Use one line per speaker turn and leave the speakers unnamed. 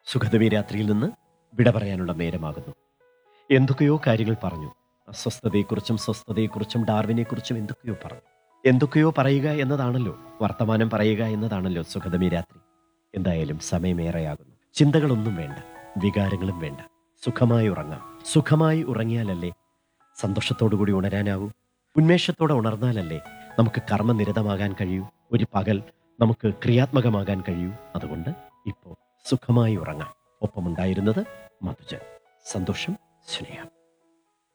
സുഖതമി രാത്രിയിൽ നിന്ന് വിട പറയാനുള്ള നേരമാകുന്നു എന്തൊക്കെയോ കാര്യങ്ങൾ പറഞ്ഞു അസ്വസ്ഥതയെക്കുറിച്ചും സ്വസ്ഥതയെക്കുറിച്ചും ഡാർവിനെക്കുറിച്ചും എന്തൊക്കെയോ പറഞ്ഞു എന്തൊക്കെയോ പറയുക എന്നതാണല്ലോ വർത്തമാനം പറയുക എന്നതാണല്ലോ സുഖതമി രാത്രി എന്തായാലും സമയമേറെയാകുന്നു ചിന്തകളൊന്നും വേണ്ട വികാരങ്ങളും വേണ്ട സുഖമായി ഉറങ്ങാം സുഖമായി ഉറങ്ങിയാലല്ലേ സന്തോഷത്തോടുകൂടി ഉണരാനാവൂ ഉന്മേഷത്തോടെ ഉണർന്നാലല്ലേ നമുക്ക് കർമ്മനിരതമാകാൻ കഴിയൂ ഒരു പകൽ നമുക്ക് ക്രിയാത്മകമാകാൻ കഴിയൂ അതുകൊണ്ട് ഇപ്പോൾ സുഖമായി ഉറങ്ങാം ഒപ്പമുണ്ടായിരുന്നത് മധുജൻ സന്തോഷം സ്നേഹം